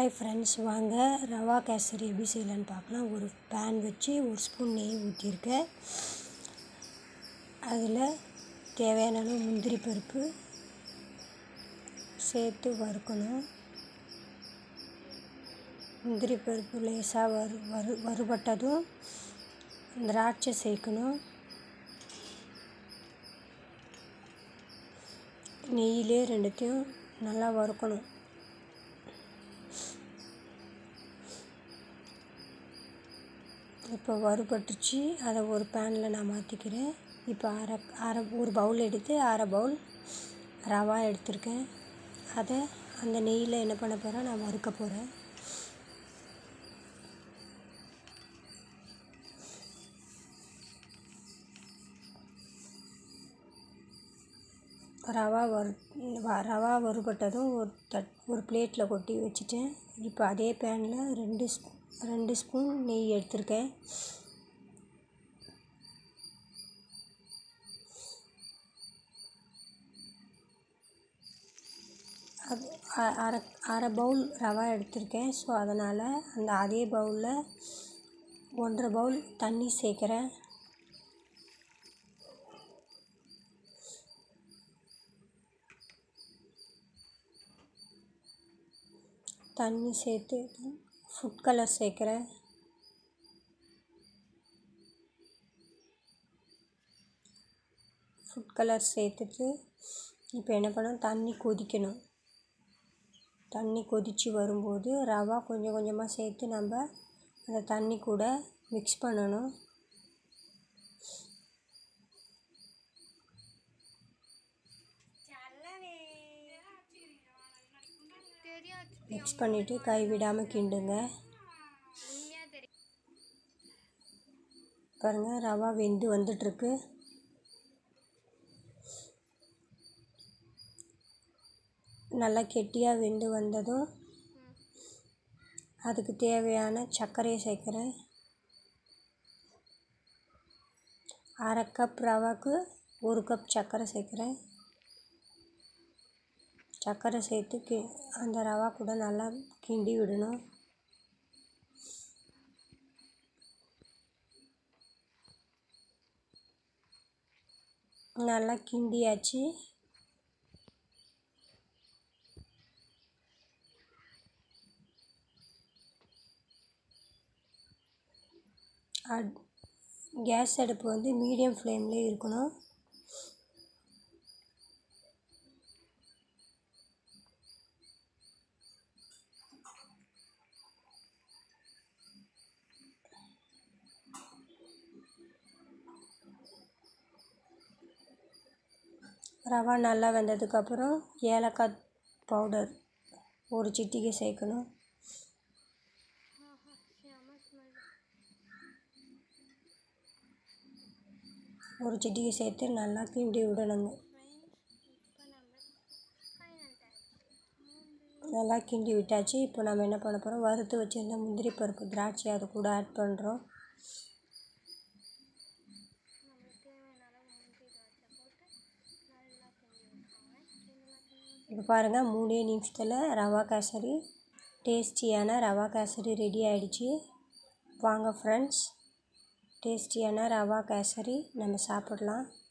hi friends வாங்க ரவா கேசரி எப்படி செய்யலான்னு பார்க்கலாம் ஒரு பேன் வச்சு ஒரு ஸ்பூன் நெய் ஊற்றிருக்கேன் அதில் தேவையான அளவு முந்திரி பருப்பு சேர்த்து வறுக்கணும் முந்திரி பருப்பு லேசாக வறு வறு வறுபட்டதும் திராட்சை சேர்க்கணும் நெய்யிலே ரெண்டுத்தையும் நல்லா வறுக்கணும் இப்போ வறுபட்டுச்சு அதை ஒரு பேனில் நான் மாற்றிக்கிறேன் இப்போ அரை அரை ஒரு பவுல் எடுத்து அரை பவுல் ரவா எடுத்திருக்கேன் அதை அந்த நெய்யில் என்ன பண்ண போகிறேன் நான் வறுக்க போகிறேன் ரவா வறு ரவா வறுபட்டதும் ஒரு தட் ஒரு பிளேட்டில் கொட்டி வச்சுட்டேன் இப்போ அதே பேனில் ரெண்டு ஸ்பூ ரெண்டு ஸ்பூன் நெய் எடுத்திருக்கேன் அது அரை அரை பவுல் ரவா எடுத்திருக்கேன் ஸோ அதனால் அந்த அதே பவுலில் ஒன்றரை பவுல் தண்ணி சேர்க்குறேன் தண்ணி சேர்த்து ஃபுட் கலர் சேர்க்குறேன் ஃபுட் கலர் சேர்த்துட்டு இப்போ என்ன பண்ணணும் தண்ணி கொதிக்கணும் தண்ணி கொதித்து வரும்போது ரவா கொஞ்சம் கொஞ்சமாக சேர்த்து நம்ம அந்த தண்ணி கூட மிக்ஸ் பண்ணணும் மிக்ஸ் பண்ணிவிட்டு கை விடாமல் கிண்டுங்க பாருங்கள் ரவா வெந்து வந்துட்டுருக்கு நல்லா கெட்டியாக வெந்து வந்ததும் அதுக்கு தேவையான சர்க்கரையை சேர்க்குறேன் அரை கப் ரவாக்கு ஒரு கப் சர்க்கரை சேர்க்குறேன் சர்க்கரை சேர்த்து கி அந்த ரவா கூட நல்லா கிண்டி விடணும் நல்லா கிண்டியாச்சு கேஸ் அடுப்பு வந்து மீடியம் ஃப்ளேம்லேயே இருக்கணும் ரவா நல்லா வெந்ததுக்கப்புறம் ஏலக்காய் பவுடர் ஒரு சிட்டிகை சேர்க்கணும் ஒரு சிட்டிகை சேர்த்து நல்லா கிண்டி விடணுங்க நல்லா கிண்டி விட்டாச்சு இப்போ நம்ம என்ன பண்ண போகிறோம் வறுத்து வச்சுருந்த முந்திரி பருப்பு திராட்சை அது கூட ஆட் பண்ணுறோம் இப்போ பாருங்கள் மூணே நிமிஷத்தில் ரவா கேசரி டேஸ்டியான ரவா கேசரி ரெடி ஆகிடுச்சு வாங்க ஃப்ரெண்ட்ஸ் டேஸ்டியான ரவா கேசரி நம்ம சாப்பிடலாம்